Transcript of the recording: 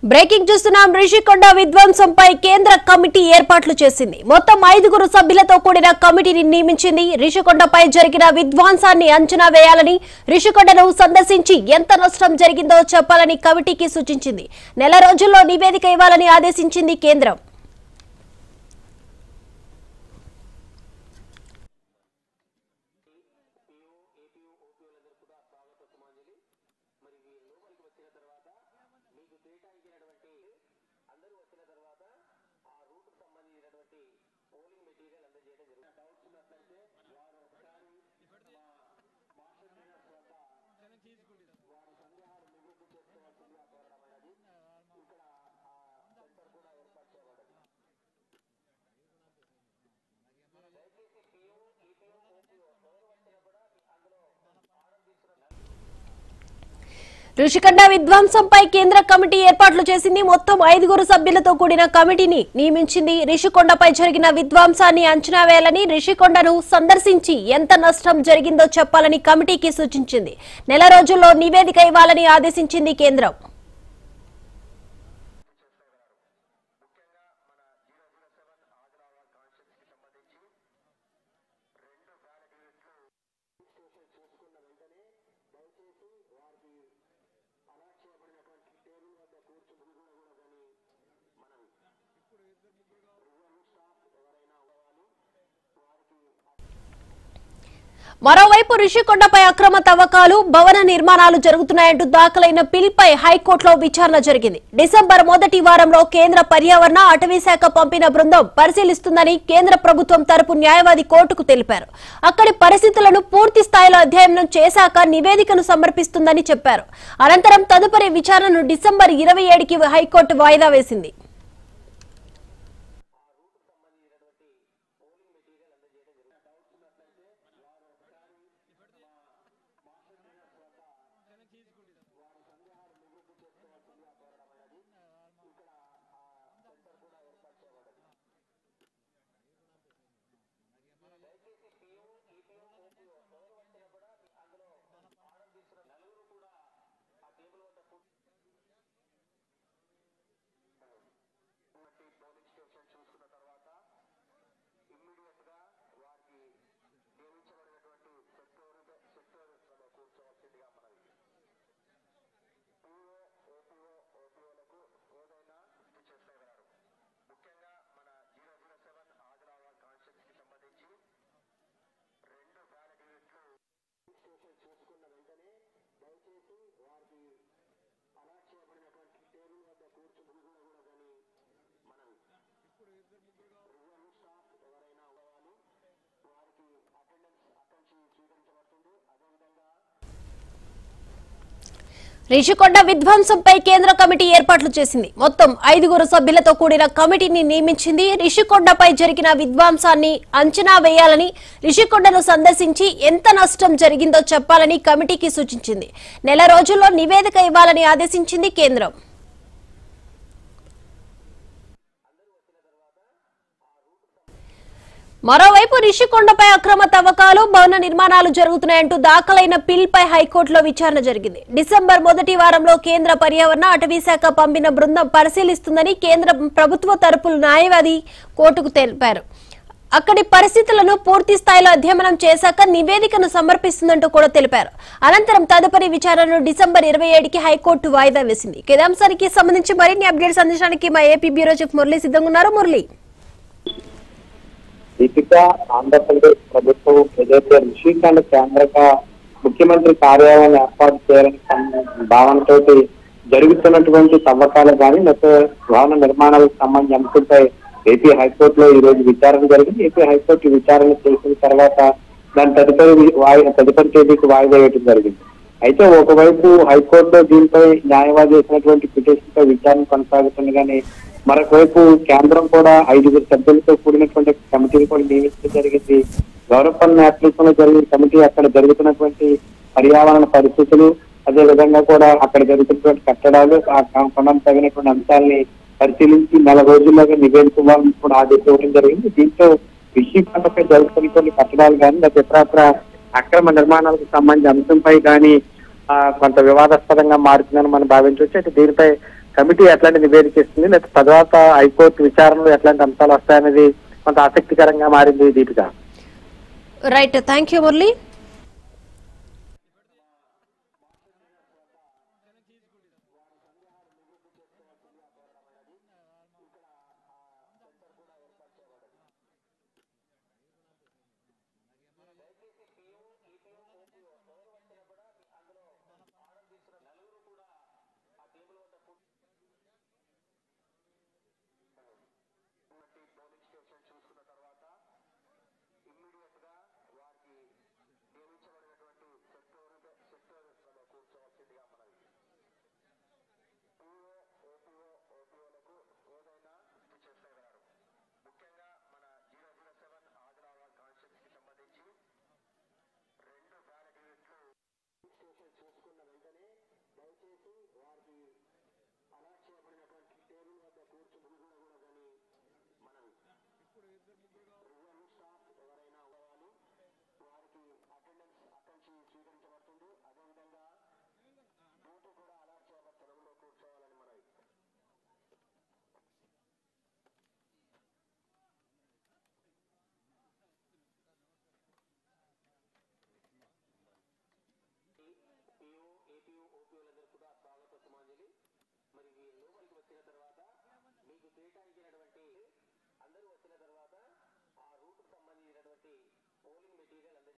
breaking చూస్తున్నాం రిషికొండ విధ్వంసంపై కేంద్ర committee ఏర్పాట్లు చేసింది మొత్తం ఐదుగురు సభ్యులతో కూడిన కమిటీని నియమించింది రిషికొండపై జరిగిన విధ్వంసాన్ని అంచనా వేయాలని రిషికొండను సందర్శించి ఎంత నష్టం జరిగిందో చెప్పాలని కమిటీకి సూచించింది నెల రోజుల్లో నివేదిక ఇవ్వాలని ఆదేశించింది కేంద్రం ఋషికొండ విధ్వంసంపై కేంద్ర కమిటీ ఏర్పాట్లు చేసింది మొత్తం ఐదుగురు సభ్యులతో కూడిన కమిటీని నియమించింది రిషికొండపై జరిగిన విధ్వంసాన్ని అంచనా వేయాలని రిషికొండను సందర్శించి ఎంత నష్టం జరిగిందో చెప్పాలని కమిటీకి సూచించింది నెల రోజుల్లో నివేదిక ఇవ్వాలని ఆదేశించింది కేంద్రం మరోవైపు రిషికొండపై అక్రమ తవ్వకాలు భవన నిర్మాణాలు జరుగుతున్నాయంటూ దాఖలైన పిల్పై హైకోర్టులో విచారణ జరిగింది డిసెంబర్ మొదటి వారంలో కేంద్ర పర్యావరణ అటవీ శాఖ పంపిన బృందం పరిశీలిస్తుందని కేంద్ర ప్రభుత్వం తరపు న్యాయవాది కోర్టుకు తెలిపారు అక్కడి పరిస్థితులను పూర్తి స్థాయిలో అధ్యయనం చేశాక నివేదికను సమర్పిస్తుందని చెప్పారు అనంతరం తదుపరి విచారణను డిసెంబర్ ఇరవై ఏడుకి హైకోర్టు వాయిదా వేసింది రిషికొండ విధ్వంసంపై కేంద్ర కమిటీ ఏర్పాట్లు చేసింది మొత్తం ఐదుగురు సభ్యులతో కూడిన కమిటీని నియమించింది రిషికొండపై జరిగిన విధ్వంసాన్ని అంచనా వేయాలని రిషికొండను సందర్శించి ఎంత నష్టం జరిగిందో చెప్పాలని కమిటీకి సూచించింది నెల రోజుల్లో నివేదిక ఇవ్వాలని ఆదేశించింది కేంద్రం మరోవైపు రిషికొండపై అక్రమ తవ్వకాలు భవన నిర్మాణాలు జరుగుతున్నాయంటూ దాఖలైన పిల్పై హైకోర్టులో విచారణ జరిగింది డిసెంబర్ మొదటి వారంలో కేంద్ర పర్యావరణ అటవీ శాఖ పంపిన బృందం పరిశీలిస్తుందని కేంద్ర ప్రభుత్వ తరపుల న్యాయవాది కోర్టుకు తెలిపారు అక్కడి పరిస్థితులను పూర్తి స్థాయిలో అధ్యయనం చేశాక నివేదికను సమర్పిస్తుందంటూ కూడా తెలిపారు అనంతరం తదుపరి విచారణను డిసెంబర్ ఇరవై ఏడుకి హైకోర్టు వాయిదా వేసింది ఇక ఇదే అంశానికి సంబంధించి మరిన్ని అప్డేట్స్ అందించడానికి మా ఏపీ బ్యూరో చీఫ్ మురళి సిద్ధంగా ఉన్నారు మురళి దీపిక ఆంధ్రప్రదేశ్ ప్రభుత్వం ఏదైతే ఋషికొండ కేంద్రంగా ముఖ్యమంత్రి కార్యాలయం ఏర్పాటు చేయాలని సం- భావనతో జరుగుతున్నటువంటి తవ్వకాలు కానీ లేకపోతే భవన నిర్మాణాలకు సంబంధించిన అంశంపై ఏపీ హైకోర్టులో ఈ రోజు విచారణ జరిగింది ఏపీ హైకోర్టు విచారణ చేసిన తర్వాత దాని తదుపరి వి- వాయి తదుపరి తేదీకి వాయిదా వేయడం జరిగింది అయితే ఒకవైపు హైకోర్టులో దీనిపై న్యాయవాది చేసినటువంటి పిటిషన్ పై విచారణ కొనసాగుతుండగానే మరొక వైపు కేంద్రం కూడా ఐదుగురు సభ్యులతో కూడినటువంటి కమిటీని కూడా నియమించడం జరిగింది గౌరవపల్లి నేతృత్వంలో జరిగిన కమిటీ అక్కడ జరుగుతున్నటువంటి పర్యావరణ పరిస్థితులు అదే విధంగా కూడా అక్కడ జరుగుతున్నటువంటి కట్టడాలు ఆ కొనం తగినటువంటి అంశాలని పరిశీలించి నెల రోజుల్లోగా నివేదిక ఇవ్వాలని కూడా ఆదేశం ఇవ్వడం జరిగింది దీంతో విషయపై జరుగుతున్నటువంటి కట్టడాలు కానీ లేకపోతే ఇతరత్ర అక్రమ నిర్మాణాలకు సంబంధించిన అంశంపై కానీ ఆ, కొంత వివాదాస్పదంగా మారుతుందని మనం భావించవచ్చు అయితే దీనిపై కమిటీ ఎట్లాంటి నివేదిక ఇస్తుంది లేకపోతే తర్వాత హైకోర్టు విచారణలో ఎట్లాంటి అంశాలు వస్తాయనేది కొంత ఆసక్తికరంగా మారింది Deepika right thank you Murali